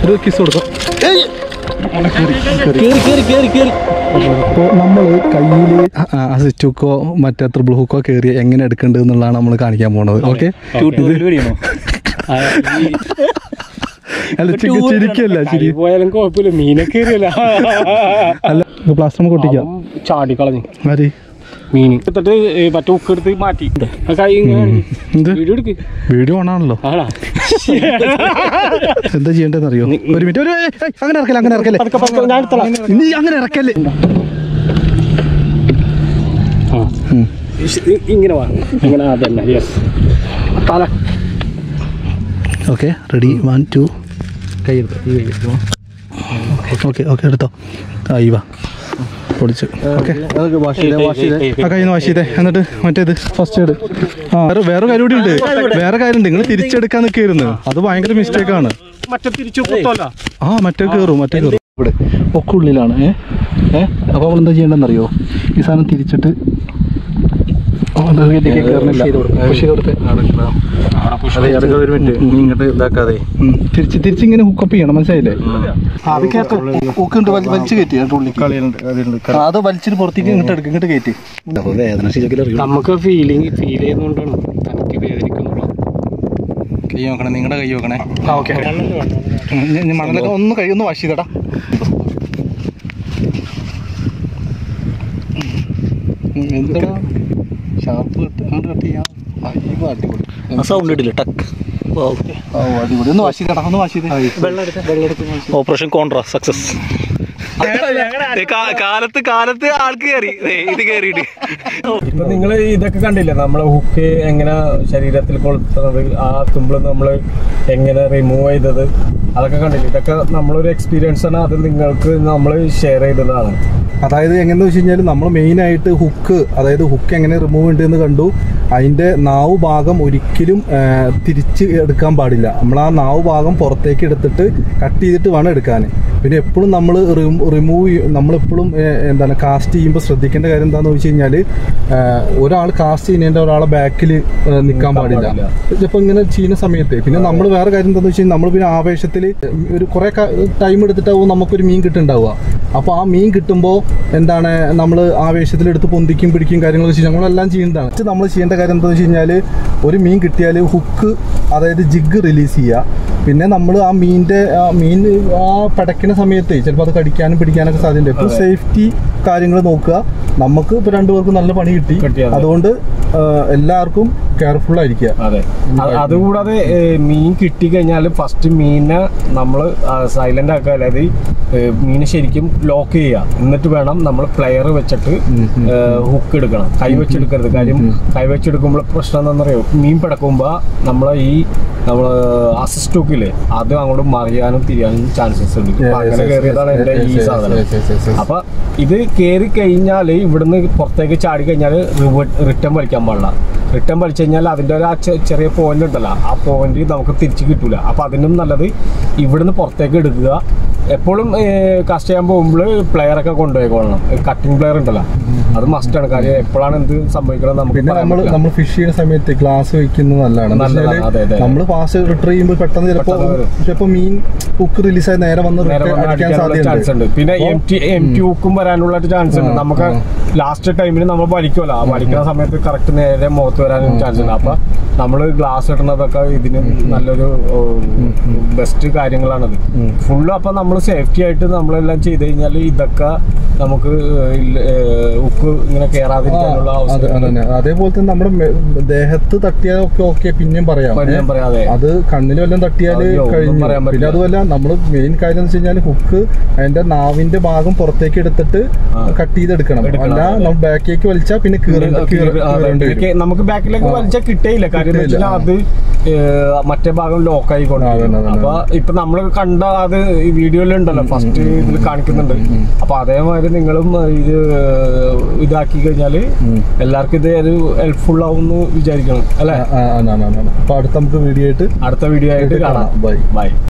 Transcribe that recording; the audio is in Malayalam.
ഒരു കിസ് കൊടുക്കാം കേറി കേറി കേറി കേറി അപ്പോൾ നമ്മൾ കയ്യിൽ സിറ്റുക്കോ മറ്റേ ത്രിബിൾ ഹുക്കോ കയറി എങ്ങനെ എടുക്കേണ്ടത് എന്നുള്ളതാണ് നമ്മൾ കാണിക്കാൻ പോണത് ഓക്കെ ട്യൂട്ടോറിയൽ പഠിക്കണോ അല്ല ചിരി ചിരിക്കല്ല ചിരി പോയാലും കുഴപ്പമില്ല മീനൊക്കെ കയറിയല്ല അല്ല പ്ലാസ്റ്റർ നമുക്ക് ഒട്ടിക്കാം ചാടിക്കളഞ്ഞു ആര് മീൻ എടുത്തിട്ട് ഏ, മറ്റേ ഉക്ക് എടുത്ത് മാറ്റി ആ കൈ ഇങ്ങനെ എന്ത് വീഡിയോ എടുക്ക് വീഡിയോ ഓണാണല്ലോ ആടാ എന്താ ചെയ്യേണ്ടതെന്ന് അറിയോ ഒരു മിനിറ്റ് ഒരു ഏയ്, ഏയ്, അങ്ങനെ ഇറക്കല്ലേ അങ്ങനെ ഇറക്കല്ലേ പതുക്കെ പതുക്കെ ഞാൻ എടുത്തോളാം നീ അങ്ങനെ ഇറക്കല്ലേ ആ. ഉം. ഇഷ്, ഇ- ഇങ്ങനെ വാ ഇങ്ങനെ അതന്നെ യെസ് തല ഓക്കെ റെഡി വൺ ടു കൈ എടുത്തോ ഈ കൈ എടുത്തോ ഓക്കെ ഓക്കെ എടുത്തോ ആ ഈ വാ പൊളിച്ച് ഓക്കെ ആ കയ്യിൽ നിന്ന് വാഷ് ചെയ്തേ എന്നിട്ട് മറ്റേത് ഫസ്റ്റ് എയ്ഡ് ആ വേറെ വേറെ കാര്യം കൂടി ഉണ്ട് വേറെ കാര്യമുണ്ട് നിങ്ങൾ തിരിച്ചെടുക്കാൻ നിൽക്കായിരുന്നു അത് ഭയങ്കര മിസ്റ്റേക്ക് ആണ് മറ്റേ തിരിച്ചു കുത്തല്ല ആ മറ്റേ കയറും മറ്റേ കയറും ഇവിടെ ഒക്കെ ഉള്ളിലാണ് ഏ ഏ അപ്പോൾ നമ്മൾ എന്താ ചെയ്യേണ്ടതെന്ന് അറിയോ ഈ സാധനം തിരിച്ചിട്ട് ആ, അത് ഇതിലേക്ക് കയറുന്നില്ല. Push ചെയ്ത് കൊടുത്തേ. ഇങ്ങോട്ട് ഇതാക്കാതെ ഉം. തിരിച്ച് തിരിച്ചിങ്ങനെ ഹുക്കപ്പ് ചെയ്യണം മനസ്സിലായില്ലേ അത് കേട്ടോ ഹുക്കുണ്ട് വലിച്ചു കയറ്റി അതിന്റെ ഉള്ളിലേക്ക് ആ, അത് വലിച്ചിട്ട് പുറത്തേക്ക് ഇങ്ങോട്ട് എടുക്കും ഇങ്ങോട്ട് കയറ്റി വേദന ശരിക്കും നമുക്ക് ഫീലിംഗ് ഫീൽ ചെയ്യുന്നോണ്ടാണ് തനിക്ക് വേദനിക്കുന്നുള്ളൂ കൈ നോക്കണേ നിങ്ങളുടെ കൈ നോക്കണേ ആ ഓക്കെ മണലൊക്കെ ഒന്ന് കൈ ഒന്ന് വാഷ് ചെയ്തടാ എന്താ ഷാർപ്പ് കട്ട് അങ്ങോട്ട് കട്ട് ചെയ്യാം അയ്യോ, അടിപൊളി സൗണ്ട് ഇടില്ല ടക്ക് ഓ അടിപൊളി ഒന്ന് വാഷ് ചെയ്തടാ ഒന്ന് വാഷ് ചെയ്തേ ഓപ്പറേഷൻ കോൺട്രാ സക്സസ് കാലത്ത് കാലത്ത് ആൾക്ക് കയറി ഇത് കയറിയിട്ട് ഇപ്പൊ നിങ്ങൾ ഇതൊക്കെ കണ്ടില്ലേ നമ്മളെ ഹുക്ക് എങ്ങനെ ശരീരത്തിൽ കൊളുത്തുന്നത് ആ തുമ്പിൾ നമ്മൾ എങ്ങനെ റിമൂവ് ചെയ്തത് അതൊക്കെ കണ്ടില്ലേ ഇതൊക്കെ നമ്മളൊരു എക്സ്പീരിയൻസ് ആണ് അത് നിങ്ങൾക്ക് നമ്മൾ ഷെയർ ചെയ്തതാണ് അതായത് എങ്ങനെയെന്ന് വെച്ച് കഴിഞ്ഞാൽ നമ്മൾ മെയിൻ ആയിട്ട് ഹുക്ക് അതായത് ഹുക്ക് എങ്ങനെ റിമൂവ് ഉണ്ടെന്ന് കണ്ടു അതിന്റെ നാവ് ഭാഗം ഒരിക്കലും ആ, തിരിച്ച് എടുക്കാൻ പാടില്ല നമ്മൾ ആ നാവ് ഭാഗം പുറത്തേക്ക് എടുത്തിട്ട് കട്ട് ചെയ്തിട്ട് വേണം എടുക്കാൻ പിന്നെ എപ്പോഴും നമ്മൾ റിമൂവ് നമ്മളെപ്പോഴും എന്താണ് കാസ്റ്റ് ചെയ്യുമ്പോൾ ശ്രദ്ധിക്കേണ്ട കാര്യം എന്താണെന്ന് വെച്ച് കഴിഞ്ഞാൽ ഒരാൾ കാസ്റ്റ് ചെയ്യുന്നതിൻ്റെ ഒരാളെ ബാക്കിൽ നിൽക്കാൻ പാടില്ല ചിലപ്പോൾ ഇങ്ങനെ ചെയ്യുന്ന സമയത്ത് പിന്നെ നമ്മൾ വേറെ കാര്യം എന്താണെന്ന് വെച്ച് കഴിഞ്ഞാൽ നമ്മൾ പിന്നെ ആവേശത്തിൽ ഒരു കുറേ ടൈം എടുത്തിട്ടാവും നമുക്കൊരു മീൻ കിട്ടുന്നുണ്ടാവുക അപ്പോൾ ആ മീൻ കിട്ടുമ്പോൾ എന്താണ് നമ്മൾ ആവേശത്തിൽ എടുത്ത് പൊന്തിക്കും പിടിക്കും കാര്യങ്ങളൊക്കെ ചെയ്യും നമ്മളെല്ലാം ചെയ്യുന്നതാണ് പക്ഷേ നമ്മൾ ചെയ്യേണ്ട കാര്യം എന്താണെന്ന് വെച്ച് കഴിഞ്ഞാൽ ഒരു മീൻ കിട്ടിയാൽ ഹുക്ക് അതായത് ജിഗ് റിലീസ് ചെയ്യുക പിന്നെ നമ്മൾ ആ മീനിന്റെ ആ മീൻ ആ പടയ്ക്കുന്ന സമയത്ത് ചിലപ്പോൾ അത് കടിക്കാനും പിടിക്കാനൊക്കെ സാധ്യതയുണ്ട് ഇപ്പോൾ സേഫ്റ്റി കാര്യങ്ങൾ നോക്കുക നമുക്ക് ഇപ്പോൾ രണ്ടുപേർക്കും നല്ല പണി കിട്ടി കിട്ടി, അതെ. അതുകൊണ്ട് ആ, എല്ലാവർക്കും കെയർഫുൾ ആയിരിക്കുക അതെ അത് അതുകൂടാതെ ഏ, മീൻ കിട്ടി കഴിഞ്ഞാൽ ഫസ്റ്റ് മീനെ നമ്മൾ സൈലന്റ് ആക്കുക അതായത് ഏ, മീനെ ശരിക്കും ലോക്ക് ചെയ്യുക എന്നിട്ട് വേണം നമ്മൾ പ്ലെയർ വെച്ചിട്ട് ഹുക്ക് എടുക്കണം കൈ വെച്ചെടുക്കരുത് കാര്യം കൈ വെച്ചെടുക്കുമ്പോൾ പ്രശ്നം എന്താണെന്നറിയോ മീൻ പിടക്കുമ്പോൾ നമ്മളെ ഈ നമ്മൾ അസിസ്റ്റ് ഹുക്കില്ലേ അത് അങ്ങോട്ട് മറിയാനും തിരിയാനും ചാൻസസ് ഉണ്ട് അപ്പൊ അങ്ങനെ കയറിയതാണ് എൻ്റെ ഈ സാധനം അപ്പൊ ഇത് കയറി കഴിഞ്ഞാൽ ഇവിടുന്ന് പുറത്തേക്ക് ചാടി കഴിഞ്ഞാൽ റിട്ടേൺ വലിക്കാൻ പാടില്ല റിട്ടേൺ വലിച്ചു കഴിഞ്ഞാൽ അതിൻ്റെ ഒരു ആ ചെ- ചെറിയ പോയിന്റ് ഉണ്ടല്ലോ ആ പോയിന്റ് നമുക്ക് തിരിച്ച് കിട്ടൂല അപ്പൊ അതിനും നല്ലത് ഇവിടുന്ന് പുറത്തേക്ക് എടുക്കുക എപ്പോഴും കാസ്റ്റ് ചെയ്യാൻ പോകുമ്പോൾ പ്ലെയർ ഒക്കെ കൊണ്ടുപോയിക്കൊള്ളണം കട്ടിംഗ് പ്ലെയർ ഉണ്ടല്ലോ അത് മസ്റ്റാണ് കാര്യം എപ്പോഴാണ് എന്ത് സംഭവിക്കണം നമുക്ക് പിന്നെ പറയാൻ നമ്മൾ പറ്റില്ല. നമ്മൾ ഫിഷ് ചെയ്യുന്ന സമയത്ത് ഗ്ലാസ് വെക്കുന്നത് നല്ലതാണ് എന്ന് നല്ലതാണ്, വെച്ചാല് അതെ, അതെ. നമ്മൾ പാസ് റിട്ടർ ചെയ്യുമ്പോൾ പെട്ടെന്ന് ചിലപ്പോൾ പെട്ടെന്ന് വരും. ചിലപ്പോൾ മീൻ ഹുക്ക് റിലീസായി നേരെ വന്ന് നേരെ return വന്ന് അടിക്കാൻ അടിക്കാനുള്ള ചാൻസ് ഉണ്ട് സാധ്യതയുണ്ട് പിന്നെ അപ്പൊ എം ടി എം ടി ഹുക്കും വരാനുള്ള ചാൻസ് ഉണ്ട് ആ, നമുക്ക് ലാസ്റ്റ് ടൈമിൽ നമ്മൾ വലിക്കുമല്ലോ ആ വലിക്കുന്ന സമയത്ത് കറക്റ്റ് നേരെ മുഖത്ത് വരാനും ചാൻസ് ഉണ്ട് അപ്പൊ നമ്മൾ ഗ്ലാസ് ഇടുന്നതൊക്കെ ഇതിന് നല്ലൊരു ബെസ്റ്റ് കാര്യങ്ങളാണത് ഫുള്ള് അപ്പൊ നമ്മൾ സേഫ്റ്റി ആയിട്ട് നമ്മളെല്ലാം ചെയ്ത് കഴിഞ്ഞാൽ ഇതൊക്കെ നമുക്ക് ഉപ്പ് ഇങ്ങനെ ആ, കയറാതിരിക്കാനുള്ള അത് അവസരം അതന്നെ അതേപോലെ തന്നെ നമ്മുടെ മെ- ദേഹത്ത് തട്ടിയാലൊക്കെ ഓക്കെ പിന്നെയും പറയാം ഏ? ഞാൻ പറയാതെ അത് കണ്ണിൽ വല്ലതും തട്ടിയാല് അയ്യോ, ഒന്നും കഴിഞ്ഞു പറയാൻ പിന്നെ പറ്റില്ല. അതുമല്ല നമ്മൾ മെയിൻ കാര്യം എന്ന് വെച്ച് കഴിഞ്ഞാൽ ഹുക്ക് അതിന്റെ നാവിന്റെ ഭാഗം പുറത്തേക്ക് എടുത്തിട്ട് കട്ട് ചെയ്തെടുക്കണം എടുക്കണം, അല്ല അതെ. നമ്മൾ ബാക്കിലേക്ക് വലിച്ചാൽ പിന്നെ കീറേണ്ട കീറി- ആ, കീറേണ്ടി ബാക്കിലേക്ക് വരും നമുക്ക് ബാക്കിലേക്ക് ആ. വലിച്ചാൽ കിട്ടേയില്ല കാര്യം എന്ന് കിട്ടേയില്ല, വെച്ചാൽ അത് ഏ, മറ്റേ ഭാഗം ലോക്ക് ആയിക്കൊണ്ട് അതന്നെ, അതന്നെ. അപ്പൊ ഇപ്പൊ നമ്മൾ കണ്ട അത് ഈ വീഡിയോയിൽ ഉണ്ടല്ലോ ഫസ്റ്റ് ഇതിൽ കാണിക്കുന്നുണ്ട് അപ്പൊ അതേമാതിരി നിങ്ങളും ഇത് ഇതാക്കി കഴിഞ്ഞാല് എല്ലാവർക്കും ഇത് ഒരു ഹെൽപ്ഫുൾ ആവും എന്ന് വിചാരിക്കണം അല്ലെ ആ, ആ, ആ, ആ, ആ, ആ. അപ്പൊ അടുത്ത നമുക്ക് വീഡിയോ ആയിട്ട് അടുത്ത വീഡിയോ ആയിട്ട് കാണാം ബൈ ബൈ